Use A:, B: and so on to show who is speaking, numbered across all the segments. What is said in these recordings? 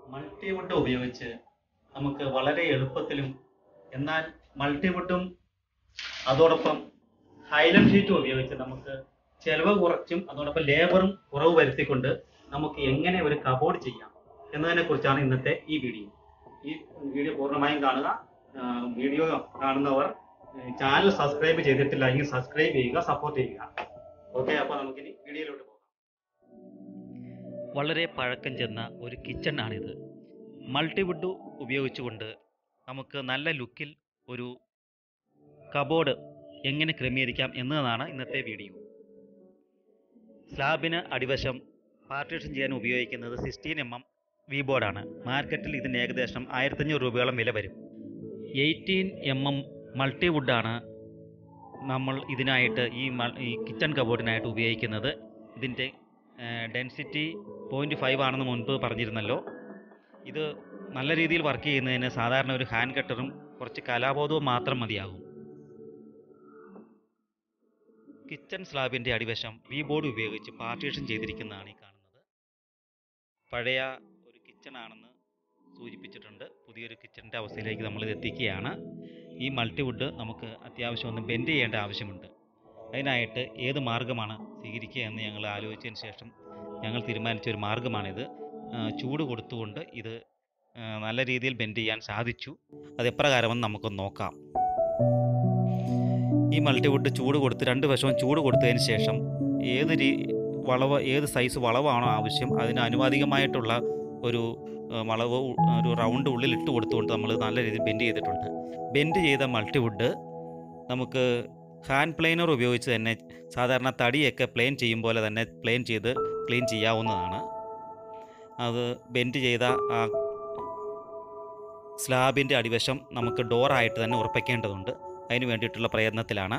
A: multiwood ഉപയോഗിച്ച് നമുക്ക് വളരെ എളുപ്പത്തിലും എന്നാൽ മൾട്ടിവുഡും അതോടൊപ്പം ഹൈലൻഡ് ഷീറ്റും ഉപയോഗിച്ച് നമുക്ക് ചെലവ് കുറച്ചും അതോടൊപ്പം ലേബറും കുറവ് വരുത്തിക്കൊണ്ട് നമുക്ക് എങ്ങനെ ഒരു കബോർഡ് ചെയ്യാം എന്നതിനെ കുറിച്ചാണ് ഇന്നത്തെ ഈ വീഡിയോ ഈ വീഡിയോ പൂർണ്ണമായും കാണുക ആ, വീഡിയോ കാണുന്നവർ ചാനൽ സബ്സ്ക്രൈബ് ചെയ്തിട്ടില്ല എങ്കിൽ സബ്സ്ക്രൈബ് ചെയ്യുക സപ്പോർട്ട് ചെയ്യുക ഓക്കെ അപ്പോൾ നമുക്കിനി വീഡിയോയിലോട്ട് പോകാം വളരെ പഴക്കം ചെന്ന ഒരു കിച്ചൺ ആണിത് മൾട്ടിവുഡ് ഉപയോഗിച്ചുകൊണ്ട് നമുക്ക് നല്ല ലുക്കിൽ ഒരു കബോർഡ് എങ്ങനെ ക്രമീകരിക്കാം എന്നതാണ് ഇന്നത്തെ വീഡിയോ സ്ലാബിന് അടിവശം പാർട്ടീഷൻ ചെയ്യാൻ ഉപയോഗിക്കുന്നത് സിക്സ്റ്റീൻ എം എം വി ബോർഡാണ് മാർക്കറ്റിൽ ഇതിന് ഏകദേശം ആയിരത്തഞ്ഞൂറ് രൂപയോളം വില വരും എയ്റ്റീൻ എം എം മൾട്ടിവുഡാണ് നമ്മൾ ഇതിനായിട്ട് ഈ മ- ഈ കിച്ചൺ കബോർഡിനായിട്ട് ഉപയോഗിക്കുന്നത് ഇതിൻ്റെ ഡെൻസിറ്റി പോയിൻറ്റ് ഫൈവ് ആണെന്ന് മുൻപ് പറഞ്ഞിരുന്നല്ലോ ഇത് നല്ല രീതിയിൽ വർക്ക് ചെയ്യുന്നതിന് സാധാരണ ഒരു ഹാൻഡ് കട്ടറും കുറച്ച് കലാബോധവും മാത്രം മതിയാകും കിച്ചൺ സ്ലാബിൻ്റെ അടിവശം വി ബോർഡ് ഉപയോഗിച്ച് പാർട്ടീഷൻ ചെയ്തിരിക്കുന്നതാണ് ഈ കാണുന്നത് പഴയ ഒരു കിച്ചൺ ആണെന്ന് സൂചിപ്പിച്ചിട്ടുണ്ട് പുതിയൊരു കിച്ചണിൻ്റെ അവസ്ഥയിലേക്ക് നമ്മൾ ഇത് എത്തിക്കുകയാണ് ഈ മൾട്ടിവുഡ് നമുക്ക് അത്യാവശ്യം ഒന്ന് ബെൻഡ് ചെയ്യേണ്ട ആവശ്യമുണ്ട് അതിനായിട്ട് ഏത് മാർഗ്ഗമാണ് സ്വീകരിക്കുക എന്ന് ഞങ്ങൾ ആലോചിച്ചതിന് ശേഷം ഞങ്ങൾ തീരുമാനിച്ച ഒരു മാർഗ്ഗമാണിത് ആ, ചൂട് കൊടുത്തുകൊണ്ട് ഇത് ആ, നല്ല രീതിയിൽ ബെൻഡ് ചെയ്യാൻ സാധിച്ചു അത് എപ്രകാരമെന്ന് നമുക്കൊന്ന് നോക്കാം ഈ മൾട്ടിവുഡ് ചൂട് കൊടുത്ത് രണ്ട് വശവും ചൂട് കൊടുത്തതിന് ശേഷം ഏത് രീ വളവ് ഏത് സൈസ് വളവാണോ ആവശ്യം അതിന് അനുവാദികമായിട്ടുള്ള ഒരു ആ, വളവ് ഉ- ഒരു റൗണ്ട് ഉള്ളിൽ ഇട്ട് കൊടുത്തുകൊണ്ട് നമ്മൾ നല്ല രീതിയിൽ ബെൻഡ് ചെയ്തിട്ടുണ്ട് ബെൻഡ് ചെയ്ത മൾട്ടിവുഡ് നമുക്ക് ഹാൻഡ് പ്ലെയിനർ ഉപയോഗിച്ച് തന്നെ സാധാരണ തടിയൊക്കെ പ്ലെയിൻ ചെയ്യും പോലെ തന്നെ പ്ലെയിൻ ചെയ്ത് ക്ലീൻ ചെയ്യാവുന്നതാണ് അത് ബെൻഡ് ചെയ്ത ആ സ്ലാബിൻ്റെ അടിവശം നമുക്ക് ഡോറായിട്ട് തന്നെ ഉറപ്പിക്കേണ്ടതുണ്ട് അതിന് വേണ്ടിയിട്ടുള്ള പ്രയത്നത്തിലാണ്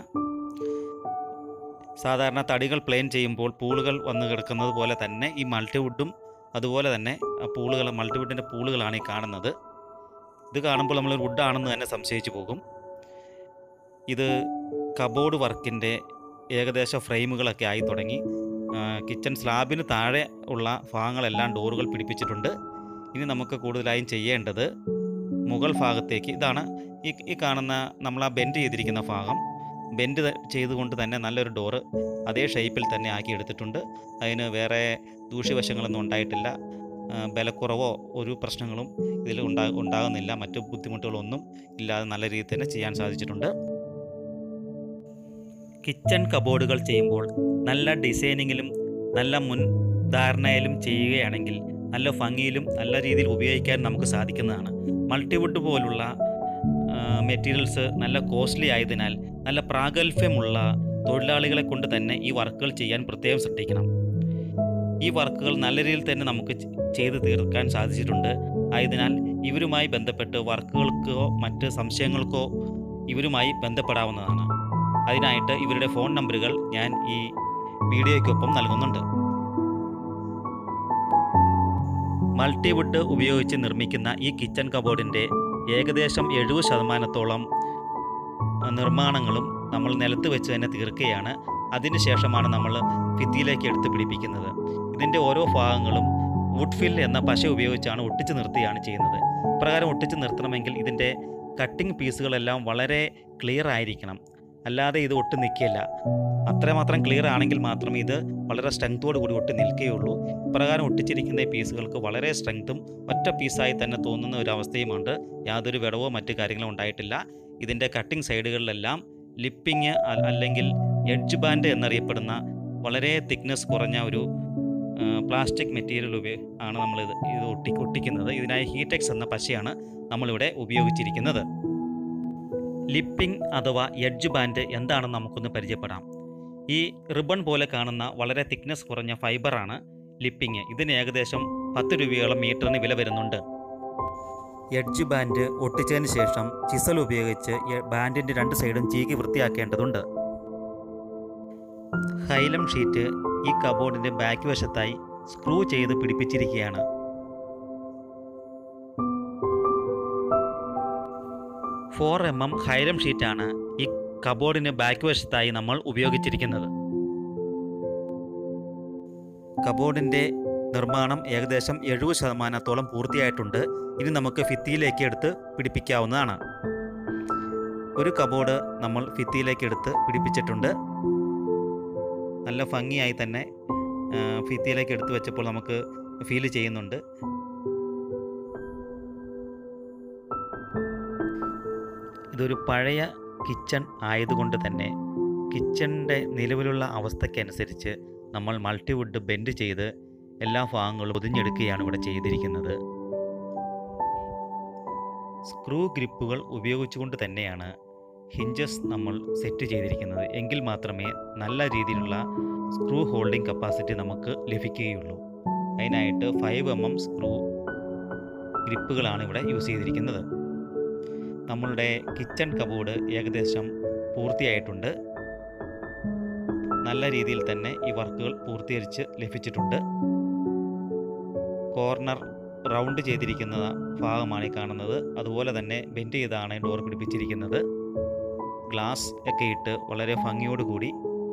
A: സാധാരണ തടികൾ പ്ലെയിൻ ചെയ്യുമ്പോൾ പൂളുകൾ വന്ന് കിടക്കുന്നത് പോലെ തന്നെ ഈ മൾട്ടിവുഡും അതുപോലെ തന്നെ ആ പൂളുകൾ മൾട്ടിവുഡിൻ്റെ പൂളുകളാണ് ഈ കാണുന്നത് ഇത് കാണുമ്പോൾ നമ്മൾ വുഡ് ആണെന്ന് തന്നെ സംശയിച്ചു പോകും ഇത് കബോർഡ് വർക്കിൻ്റെ ഏകദേശ ഫ്രെയിമുകളൊക്കെ ആയി തുടങ്ങി ആ, കിച്ചൺ സ്ലാബിന് താഴെ ഉള്ള ഭാഗങ്ങളെല്ലാം ഡോറുകൾ പിടിപ്പിച്ചിട്ടുണ്ട് ഇനി നമുക്ക് കൂടുതലായും ചെയ്യേണ്ടത് മുകൾ ഭാഗത്തേക്ക് ഇതാണ് ഈ ഈ കാണുന്ന നമ്മൾ ആ ബെൻഡ് ചെയ്തിരിക്കുന്ന ഭാഗം ബെൻഡ് ചെയ്തുകൊണ്ട് തന്നെ നല്ലൊരു ഡോറ് അതേ ഷേപ്പിൽ തന്നെ ആക്കി എടുത്തിട്ടുണ്ട് അതിന് വേറെ ദൂഷ്യവശങ്ങളൊന്നും ഉണ്ടായിട്ടില്ല ആ, ബലക്കുറവോ ഒരു പ്രശ്നങ്ങളും ഇതിൽ ഉണ്ടാ ഉണ്ടാകുന്നില്ല മറ്റു ബുദ്ധിമുട്ടുകളൊന്നും ഇല്ലാതെ നല്ല രീതിയിൽ തന്നെ ചെയ്യാൻ സാധിച്ചിട്ടുണ്ട് കിച്ചൺ കബോർഡുകൾ ചെയ്യുമ്പോൾ നല്ല ഡിസൈനിങ്ങിലും നല്ല മുൻ ധാരണയിലും ചെയ്യുകയാണെങ്കിൽ നല്ല ഭംഗിയിലും നല്ല രീതിയിൽ ഉപയോഗിക്കാൻ നമുക്ക് സാധിക്കുന്നതാണ് മൾട്ടിവുഡ് പോലുള്ള മെറ്റീരിയൽസ് നല്ല കോസ്റ്റ്ലി ആയതിനാൽ നല്ല പ്രാഗൽഭ്യമുള്ള തൊഴിലാളികളെ കൊണ്ട് തന്നെ ഈ വർക്കുകൾ ചെയ്യാൻ പ്രത്യേകം ശ്രദ്ധിക്കണം ഈ വർക്കുകൾ നല്ല രീതിയിൽ തന്നെ നമുക്ക് ചെ- ചെയ്ത് തീർക്കാൻ സാധിച്ചിട്ടുണ്ട് ആയതിനാൽ ഇവരുമായി ബന്ധപ്പെട്ട് വർക്കുകൾക്കോ മറ്റ് സംശയങ്ങൾക്കോ ഇവരുമായി ബന്ധപ്പെടാവുന്നതാണ് അതിനായിട്ട് ഇവരുടെ ഫോൺ നമ്പറുകൾ ഞാൻ ഈ വീഡിയോയ്ക്കൊപ്പം നൽകുന്നുണ്ട് മൾട്ടിവുഡ് ഉപയോഗിച്ച് നിർമ്മിക്കുന്ന ഈ കിച്ചൺ കബോർഡിൻ്റെ ഏകദേശം എഴുപത് ശതമാനത്തോളം ആ, നിർമ്മാണങ്ങളും നമ്മൾ നിലത്ത് വെച്ച് തന്നെ തീർക്കുകയാണ് അതിനുശേഷമാണ് നമ്മൾ ഭിത്തിയിലേക്ക് എടുത്ത് പിടിപ്പിക്കുന്നത് ഇതിൻ്റെ ഓരോ ഭാഗങ്ങളും വുഡ് ഫിൽ എന്ന പശ ഉപയോഗിച്ചാണ് ഒട്ടിച്ച് നിർത്തുകയാണ് ചെയ്യുന്നത് ഇപ്രകാരം ഒട്ടിച്ച് നിർത്തണമെങ്കിൽ ഇതിൻ്റെ കട്ടിംഗ് പീസുകളെല്ലാം വളരെ ക്ലിയർ ആയിരിക്കണം അല്ലാതെ ഇത് ഒട്ടി നിൽക്കില്ല അത്രമാത്രം ക്ലിയർ ആണെങ്കിൽ മാത്രമേ ഇത് വളരെ സ്ട്രെങ്തോട് കൂടി ഒട്ടി നിൽക്കുകയുള്ളൂ ഇപ്രകാരം ഒട്ടിച്ചിരിക്കുന്ന ഈ പീസുകൾക്ക് വളരെ സ്ട്രെങ്ത്തും ഒറ്റ പീസായി തന്നെ തോന്നുന്ന ഒരു അവസ്ഥയുമുണ്ട് യാതൊരു വിടവോ മറ്റു കാര്യങ്ങളോ ഉണ്ടായിട്ടില്ല ഇതിൻ്റെ കട്ടിംഗ് സൈഡുകളിലെല്ലാം ലിപ്പിങ് അല്ലെങ്കിൽ എഡ്ജ് ബാൻഡ് എന്നറിയപ്പെടുന്ന വളരെ തിക്നെസ് കുറഞ്ഞ ഒരു പ്ലാസ്റ്റിക് മെറ്റീരിയൽ ഉപയോ ആണ് നമ്മളിത് ഇത് ഒട്ടി ഒട്ടിക്കുന്നത് ഇതിനായി ഹീടെക്സ് എന്ന പശയാണ് നമ്മളിവിടെ ഉപയോഗിച്ചിരിക്കുന്നത് ലിപ്പിംഗ് അഥവാ എഡ്ജ് ബാൻഡ് എന്താണെന്ന് നമുക്കൊന്ന് പരിചയപ്പെടാം ഈ റിബൺ പോലെ കാണുന്ന വളരെ തിക്നെസ് കുറഞ്ഞ ഫൈബറാണ് ലിപ്പിംഗ് ഇതിന് ഏകദേശം പത്ത് രൂപയോളം മീറ്ററിന് വില വരുന്നുണ്ട് എഡ്ജ് ബാൻഡ് ഒട്ടിച്ചതിന് ശേഷം ചിസൽ ഉപയോഗിച്ച് എ- ബാൻഡിൻ്റെ രണ്ട് സൈഡും ചീകി വൃത്തിയാക്കേണ്ടതുണ്ട് ഹൈലം ഷീറ്റ് ഈ കബോർഡിൻ്റെ ബാക്ക് വശത്തായി സ്ക്രൂ ചെയ്ത് പിടിപ്പിച്ചിരിക്കുകയാണ് ഫോർ എം എം ഹൈലം ഷീറ്റാണ് ഈ കബോർഡിന് ബാക്ക് വശത്തായി നമ്മൾ ഉപയോഗിച്ചിരിക്കുന്നത് കബോർഡിൻ്റെ നിർമ്മാണം ഏകദേശം എഴുപത് ശതമാനത്തോളം പൂർത്തിയായിട്ടുണ്ട് ഇനി നമുക്ക് ഭിത്തിയിലേക്ക് എടുത്ത് പിടിപ്പിക്കാവുന്നതാണ് ഒരു കബോർഡ് നമ്മൾ ഭിത്തിയിലേക്ക് എടുത്ത് പിടിപ്പിച്ചിട്ടുണ്ട് നല്ല ഭംഗിയായി തന്നെ ആ, ഭിത്തിയിലേക്ക് എടുത്ത് വെച്ചപ്പോൾ നമുക്ക് ഫീൽ ചെയ്യുന്നുണ്ട് ഇതൊരു പഴയ കിച്ചൺ ആയതുകൊണ്ട് തന്നെ കിച്ചണിൻ്റെ നിലവിലുള്ള അവസ്ഥയ്ക്കനുസരിച്ച് നമ്മൾ മൾട്ടിവുഡ് ബെൻഡ് ചെയ്ത് എല്ലാ ഭാഗങ്ങളും പൊതിഞ്ഞെടുക്കുകയാണ് ഇവിടെ ചെയ്തിരിക്കുന്നത് സ്ക്രൂ ഗ്രിപ്പുകൾ ഉപയോഗിച്ചുകൊണ്ട് തന്നെയാണ് ഹിഞ്ചസ് നമ്മൾ സെറ്റ് ചെയ്തിരിക്കുന്നത് എങ്കിൽ മാത്രമേ നല്ല രീതിയിലുള്ള സ്ക്രൂ ഹോൾഡിംഗ് കപ്പാസിറ്റി നമുക്ക് ലഭിക്കുകയുള്ളൂ അതിനായിട്ട് ഫൈവ് എം എം സ്ക്രൂ ഗ്രിപ്പുകളാണ് ഇവിടെ യൂസ് ചെയ്തിരിക്കുന്നത് നമ്മളുടെ കിച്ചൺ കബോർഡ് ഏകദേശം പൂർത്തിയായിട്ടുണ്ട് നല്ല രീതിയിൽ തന്നെ ഈ വർക്കുകൾ പൂർത്തീകരിച്ച് ലഭിച്ചിട്ടുണ്ട് കോർണർ റൗണ്ട് ചെയ്തിരിക്കുന്ന ഭാഗമാണ് ഈ കാണുന്നത് അതുപോലെ തന്നെ ബെൻഡ് ചെയ്താണ് ഡോർ പിടിപ്പിച്ചിരിക്കുന്നത് ഗ്ലാസ് ഒക്കെ ഇട്ട് വളരെ ഭംഗിയോടുകൂടി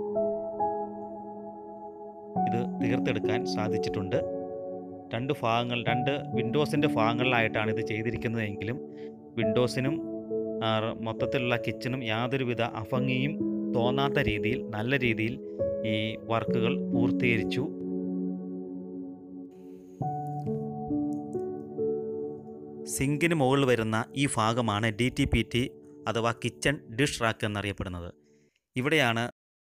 A: ഇത് തീർത്തെടുക്കാൻ സാധിച്ചിട്ടുണ്ട് രണ്ട് ഭാഗങ്ങൾ രണ്ട് വിൻഡോസിൻ്റെ ഭാഗങ്ങളിലായിട്ടാണ് ഇത് ചെയ്തിരിക്കുന്നതെങ്കിലും വിൻഡോസിനും ആ, മൊത്തത്തിലുള്ള കിച്ചണും യാതൊരുവിധ അഭംഗിയും തോന്നാത്ത രീതിയിൽ നല്ല രീതിയിൽ ഈ വർക്കുകൾ പൂർത്തീകരിച്ചു സിങ്കിന് മുകളിൽ വരുന്ന ഈ ഭാഗമാണ് ഡി ടി പി ടി അഥവാ കിച്ചൺ ഡിഷ് റാക്ക് എന്നറിയപ്പെടുന്നത് ഇവിടെയാണ്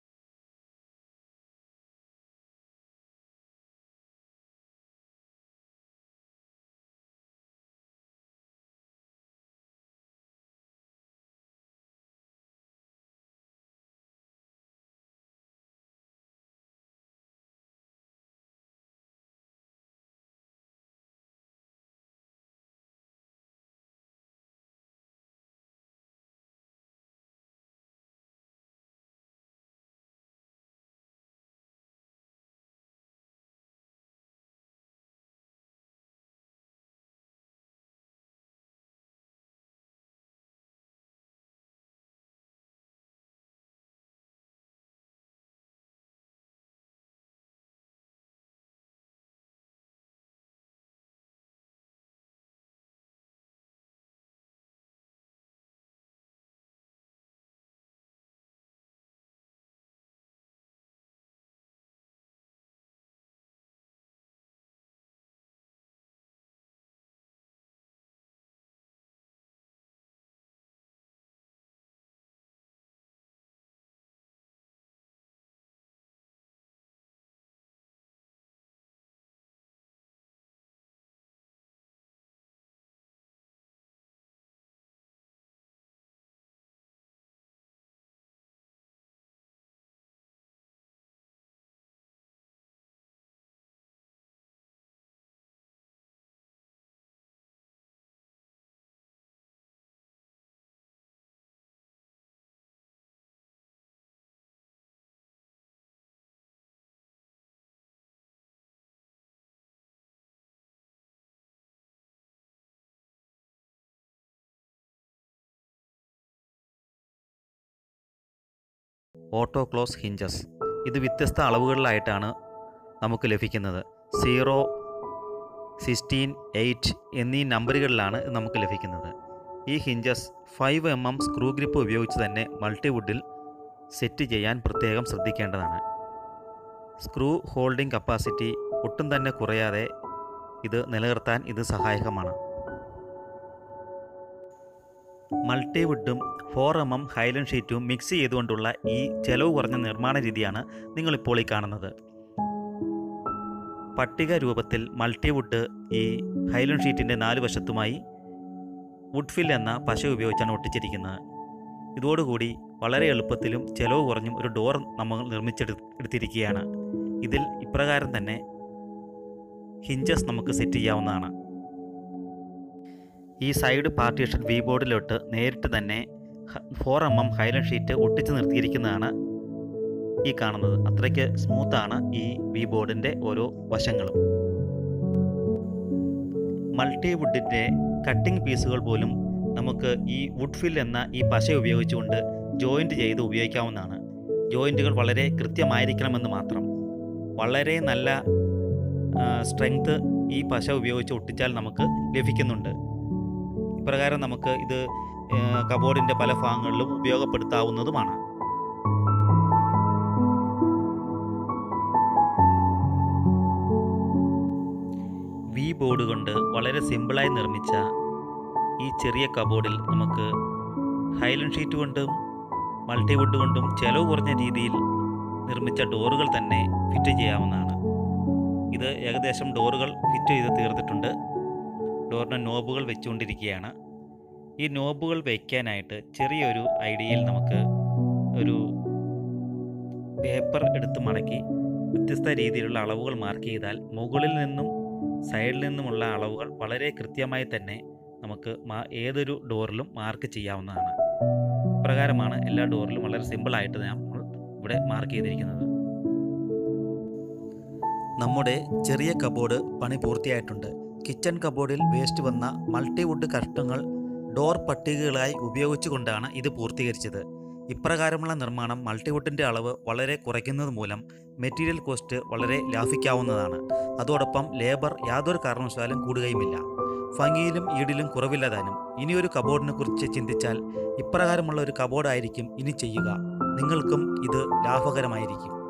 A: ഓട്ടോ ക്ലോസ് ഹിഞ്ചസ് ഇത് വ്യത്യസ്ത അളവുകളിലായിട്ടാണ് നമുക്ക് ലഭിക്കുന്നത് സീറോ സിക്സ്റ്റീൻ എയ്റ്റ് എന്നീ നമ്പറുകളിലാണ് ഇത് നമുക്ക് ലഭിക്കുന്നത് ഈ hinges five M M screw grip ഉപയോഗിച്ച് തന്നെ മൾട്ടിവുഡിൽ സെറ്റ് ചെയ്യാൻ പ്രത്യേകം ശ്രദ്ധിക്കേണ്ടതാണ് സ്ക്രൂ ഹോൾഡിംഗ് കപ്പാസിറ്റി ഒട്ടും തന്നെ കുറയാതെ ഇത് നിലനിർത്താൻ ഇത് സഹായകമാണ് മൾട്ടിവുഡും ഫോർ എം എം ഹൈലൻ ഷീറ്റും മിക്സ് ചെയ്തുകൊണ്ടുള്ള ഈ ചെലവ് കുറഞ്ഞ നിർമ്മാണ രീതിയാണ് നിങ്ങളിപ്പോൾ ഈ കാണുന്നത് പട്ടിക രൂപത്തിൽ മൾട്ടിവുഡ് ഈ ഹൈലൻ ഷീറ്റിൻ്റെ നാല് വശത്തുമായി വുഡ്ഫിൽ എന്ന പശ ഉപയോഗിച്ചാണ് ഒട്ടിച്ചിരിക്കുന്നത് ഇതോടുകൂടി വളരെ എളുപ്പത്തിലും ചെലവ് കുറഞ്ഞും ഒരു ഡോർ നമ്മൾ നിർമ്മിച്ചെടുത്തിരിക്കുകയാണ് ഇതിൽ ഇപ്രകാരം തന്നെ ഹിഞ്ചസ് നമുക്ക് സെറ്റ് ചെയ്യാവുന്നതാണ് ഈ സൈഡ് പാർട്ടീഷൻ വി ബോർഡിലോട്ട് നേരിട്ട് തന്നെ four M M Hylam sheet ഒട്ടിച്ച് നിർത്തിയിരിക്കുന്നതാണ് ഈ കാണുന്നത് അത്രയ്ക്ക് സ്മൂത്താണ് ഈ വി ബോർഡിൻ്റെ ഓരോ വശങ്ങളും മൾട്ടി വുഡിൻ്റെ കട്ടിംഗ് പീസുകൾ പോലും നമുക്ക് ഈ വുഡ് ഫിൽ എന്ന ഈ പശ ഉപയോഗിച്ചുകൊണ്ട് ജോയിൻറ്റ് ചെയ്ത് ഉപയോഗിക്കാവുന്നതാണ് ജോയിൻറ്റുകൾ വളരെ കൃത്യമായിരിക്കണമെന്ന് മാത്രം വളരെ നല്ല സ്ട്രെങ്ത് ഈ പശ ഉപയോഗിച്ച് ഒട്ടിച്ചാൽ നമുക്ക് ലഭിക്കുന്നുണ്ട് ഇപ്രകാരം നമുക്ക് ഇത് കബോർഡിൻ്റെ പല ഭാഗങ്ങളിലും ഉപയോഗപ്പെടുത്താവുന്നതുമാണ് വി ബോർഡ് കൊണ്ട് വളരെ സിമ്പിളായി നിർമ്മിച്ച ഈ ചെറിയ കബോർഡിൽ നമുക്ക് ഹൈലൻ ഷീറ്റ് കൊണ്ടും മൾട്ടിവുഡ് കൊണ്ടും ചെലവ് കുറഞ്ഞ രീതിയിൽ നിർമ്മിച്ച ഡോറുകൾ തന്നെ ഫിറ്റ് ചെയ്യാവുന്നതാണ് ഇത് ഏകദേശം ഡോറുകൾ ഫിറ്റ് ചെയ്ത് തീർന്നിട്ടുണ്ട് ഡോറിന് നോബുകൾ വെച്ചുകൊണ്ടിരിക്കുകയാണ് ഈ നോബുകൾ വയ്ക്കാനായിട്ട് ചെറിയൊരു ഐഡിയയിൽ നമുക്ക് ഒരു പേപ്പർ എടുത്ത് മടക്കി വ്യത്യസ്ത രീതിയിലുള്ള അളവുകൾ മാർക്ക് ചെയ്താൽ മുകളിൽ നിന്നും സൈഡിൽ നിന്നുമുള്ള അളവുകൾ വളരെ കൃത്യമായി തന്നെ നമുക്ക് മാ- ഏതൊരു ഡോറിലും മാർക്ക് ചെയ്യാവുന്നതാണ് പ്രകാരമാണ് എല്ലാ ഡോറിലും വളരെ സിമ്പിളായിട്ട് നമ്മൾ ഇവിടെ മാർക്ക് ചെയ്തിരിക്കുന്നത് നമ്മുടെ ചെറിയ കബോർഡ് പണി പൂർത്തിയായിട്ടുണ്ട് കിച്ചൺ കബോർഡിൽ വേസ്റ്റ് വന്ന മൾട്ടിവുഡ് കഷ്ണങ്ങൾ ഡോർ പട്ടികകളായി ഉപയോഗിച്ചുകൊണ്ടാണ് ഇത് പൂർത്തീകരിച്ചത് ഇപ്രകാരമുള്ള നിർമ്മാണം മൾട്ടിവുഡിൻ്റെ അളവ് വളരെ കുറയ്ക്കുന്നത് മൂലം മെറ്റീരിയൽ കോസ്റ്റ് വളരെ ലാഭിക്കാവുന്നതാണ് അതോടൊപ്പം ലേബർ യാതൊരു കാരണവശാലും കൂടുകയുമില്ല ഭംഗിയിലും ഈടിലും കുറവില്ല താനും ഇനിയൊരു കബോർഡിനെ കുറിച്ച് ചിന്തിച്ചാൽ ഇപ്രകാരമുള്ള ഒരു കബോർഡായിരിക്കും ഇനി ചെയ്യുക നിങ്ങൾക്കും ഇത് ലാഭകരമായിരിക്കും